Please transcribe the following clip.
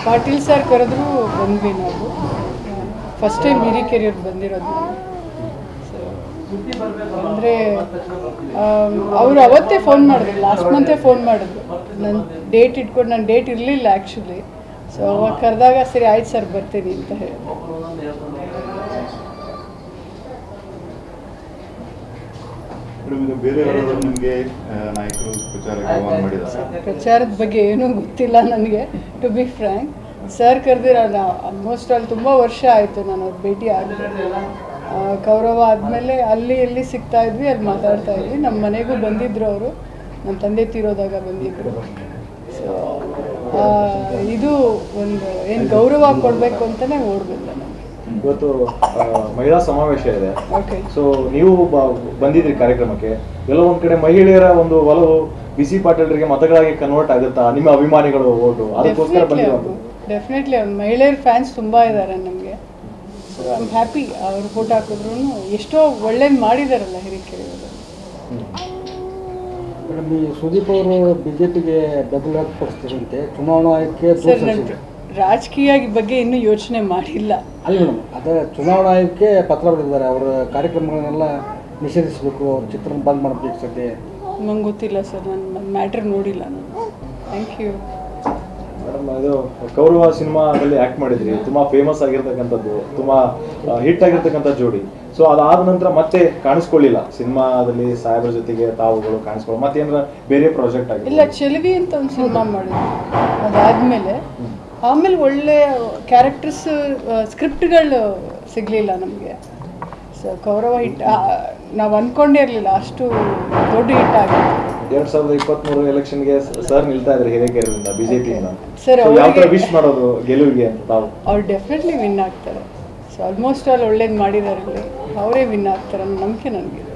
Patil sir ಕರೆದ್ರು ಬಂದ್ವಿ ನಾವು ಫಸ್ಟ್ ಟೈಮ್ ಹಿರಿ ಕೆರಿಯರ್ ಬಂದಿರೋದು ಅಂದರೆ ಅವರು ಅವತ್ತೇ ಫೋನ್ ಮಾಡಿದ್ರು ಲಾಸ್ಟ್ ಮಂತೇ ಫೋನ್ ಮಾಡಿದ್ರು ನನ್ನ ಡೇಟ್ ಇಟ್ಕೊಂಡು ನನ್ನ ಡೇಟ್ ಇರಲಿಲ್ಲ ಆ್ಯಕ್ಚುಲಿ ಸೊ ಅವಾಗ ಕರೆದಾಗ ಸರಿ ಆಯ್ತು ಸರ್ ಬರ್ತೀನಿ ಅಂತ ಹೇಳಿ ಮೇಡಮ್ ಇದು ಬೇರೆ ಯಾರಾದರೂ ನಿಮಗೆ ನಾಯಕರು ಪ್ರಚಾರಕ್ಕೆ ಆಹ್ವಾನ ಮಾಡಿದ್ದಾರೆ ಪ್ರಚಾರದ ಬಗ್ಗೆ ಏನೂ ಗೊತ್ತಿಲ್ಲ ನನಗೆ ಟು ಬಿ ಫ್ರ್ಯಾಂಕ್ ಸರ್ ಕರೆದಿರ ಆಲ್ಮೋಸ್ಟ್ ಅಲ್ಲಿ ತುಂಬ ವರ್ಷ ಆಯಿತು ನಾನು ಅವ್ರ ಭೇಟಿ ಆಗಿದೆ ಆ, ಕೌರವ ಆದಮೇಲೆ ಅಲ್ಲಿ ಎಲ್ಲಿ ಸಿಗ್ತಾ ಇದ್ವಿ ಅಲ್ಲಿ ಮಾತಾಡ್ತಾ ಇದ್ವಿ ನಮ್ಮ ಮನೆಗೂ ಬಂದಿದ್ದರು ಅವರು ನಮ್ಮ ತಂದೆ ತೀರೋದಾಗ ಬಂದಿದ್ದರು ಸೊ ಇದು ಒಂದು ಏನು ಗೌರವ ಕೊಡಬೇಕು ಅಂತಲೇ ಓಡ್ಬಿದ್ದೆ ನಾನು ಇವತ್ತು ಆ, ಮಹಿಳಾ ಸಮಾವೇಶ ಇದೆ ಓಕೆ ಸೊ ನೀವು ಬ- ಬಂದಿದ್ರಿ ಕಾರ್ಯಕ್ರಮಕ್ಕೆ ಎಲ್ಲೋ ಒಂದ್ ಕಡೆ ಮಹಿಳೆಯರ ಒಂದು ಒಲವು ಬಿಸಿ ಪಾಟೀಲ್ರಿಗೆ ಮತಗಳಾಗಿ ಕನ್ವರ್ಟ್ ಆಗುತ್ತಾ ನಿಮ್ಮ ಅಭಿಮಾನಿಗಳು ಓಟು ಅದಕ್ಕೋಸ್ಕರ ಡೆಫಿನೆಟ್ಲಿ ಬಂದಿರೋದು ಡೆಫಿನೆಟ್ಲಿ ಅವ್ರು ಮಹಿಳೆಯರ ಫ್ಯಾನ್ಸ್ ತುಂಬ ಇದ್ದಾರೆ ನಮಗೆ ಸೊ ಐ ಆಮ್ ಹ್ಯಾಪಿ ಅವ್ರು ಫೋಟೋ ಹಾಕಿದ್ರು ಎಷ್ಟೋ ಒಳ್ಳೇದು ಮಾಡಿದಾರಲ್ಲ ಹಿರಿಕೆರೆಯವರು ಮೇಡಮ್ ಈ ಸುದೀಪ್ ಅವರು ಬಿಜೆಪಿಗೆ ಬೆಂಬಲ ವ್ಯಕ್ತಪಡಿಸ್ತಿರಂತೆ ಚುನಾವಣಾ ಆಯೋಗಕ್ಕೆ ದೂರು ಸರ್ ನಾನು ಸಲ್ಲಿಸಿದ್ರು. ರಾಜಕೀಯ ಬಗ್ಗೆ ಇನ್ನೂ ಯೋಚನೆ ಮಾಡಿಲ್ಲ ಅಲ್ಲ ಮೇಡಮ್ ಅದೇ ಚುನಾವಣಾ ಆಯೋಗಕ್ಕೆ ಪತ್ರ ಬರೆದಿದ್ದಾರೆ ಅವರ ಕಾರ್ಯಕ್ರಮಗಳನ್ನೆಲ್ಲ ನಿಷೇಧಿಸಬೇಕು ಅವ್ರ ಚಿತ್ರನ ಬಂದ್ ಮಾಡಬೇಕು ಸದ್ಯ ನಂಗೆ ಗೊತ್ತಿಲ್ಲ ಸರ್ ನಾನು ಮ್ಯಾಟ್ರ್ ನೋಡಿಲ್ಲ ನಾನು ಥ್ಯಾಂಕ್ ಯು ಮೇಡಮ್ ಇದು ಕೌರವ ಸಿನಿಮಾದಲ್ಲಿ ಆಕ್ಟ್ ಮಾಡಿದ್ರಿ ತುಂಬಾ ಫೇಮಸ್ ಆಗಿರ್ತಕ್ಕಂಥದ್ದು ತುಂಬಾ ಹಿಟ್ ಆಗಿರ್ತಕ್ಕಂಥ ಜೋಡಿ ಸೊ ಅದಾದ ನಂತರ ಮತ್ತೆ ಕಾಣಿಸ್ಕೊಳ್ಳಿಲ್ಲ ಸಿನಿಮಾದಲ್ಲಿ ಸಾಹೇಬ್ರ ಜೊತೆಗೆ ತಾವುಗಳು ಕಾಣಿಸ್ಕೊಳ್ಳೋ ಮತ್ತೆ ಏನಾರ ಬೇರೆ ಪ್ರಾಜೆಕ್ಟ್ ಇಲ್ಲ ಆಗಿದೆ ಚೆಲುವಿ ಅಂತ ಒಂದು ಸಿನಿಮಾ ಮಾಡಿದ್ವಿ ಅದಾದಮೇಲೆ ಆಮೇಲೆ ಒಳ್ಳೆ ಕ್ಯಾರೆಕ್ಟರ್ಸ್ ಸ್ಕ್ರಿಪ್ಟ್ಗಳು ಸಿಗಲಿಲ್ಲ ನಮಗೆ ಸೊ ಕೌರವ ಹಿಟ್ ನಾವು ಅಂದ್ಕೊಂಡೇ ಇರಲಿಲ್ಲ ಅಷ್ಟು ದೊಡ್ಡ ಹಿಟ್ ಆಗಿತ್ತು ಎರಡ್ ಸಾವಿರದ ಇಪ್ಪತ್ಮೂರು ಎಲೆಕ್ಷನ್ಗೆ ಸರ್ ನಿಲ್ತಾ ಇದ್ರಿ ಹಿರೇಕೆರೆಯಿಂದ ಬಿಜೆಪಿಯಿಂದ Sir, ಯಾವ ತರ ಅವ್ರಿಗೆ- ವಿಶ್ ಮಾಡೋದು ಗೆಲುವಿಗೆ ಅಂತ ತಾವು ಅವ್ರು ಡೆಫಿನೆಟ್ಲಿ ವಿನ್ ಆಗ್ತಾರೆ ಸೊ ಆಲ್ಮೋಸ್ಟ್ ಆಲ್ ಒಳ್ಳೇದು ಮಾಡಿದಾರಲ್ಲಿ ಅವರೇ ವಿನ್ ಆಗ್ತಾರೆ ಅನ್ನೋ ನಂಬಿಕೆ ನನಗಿದೆ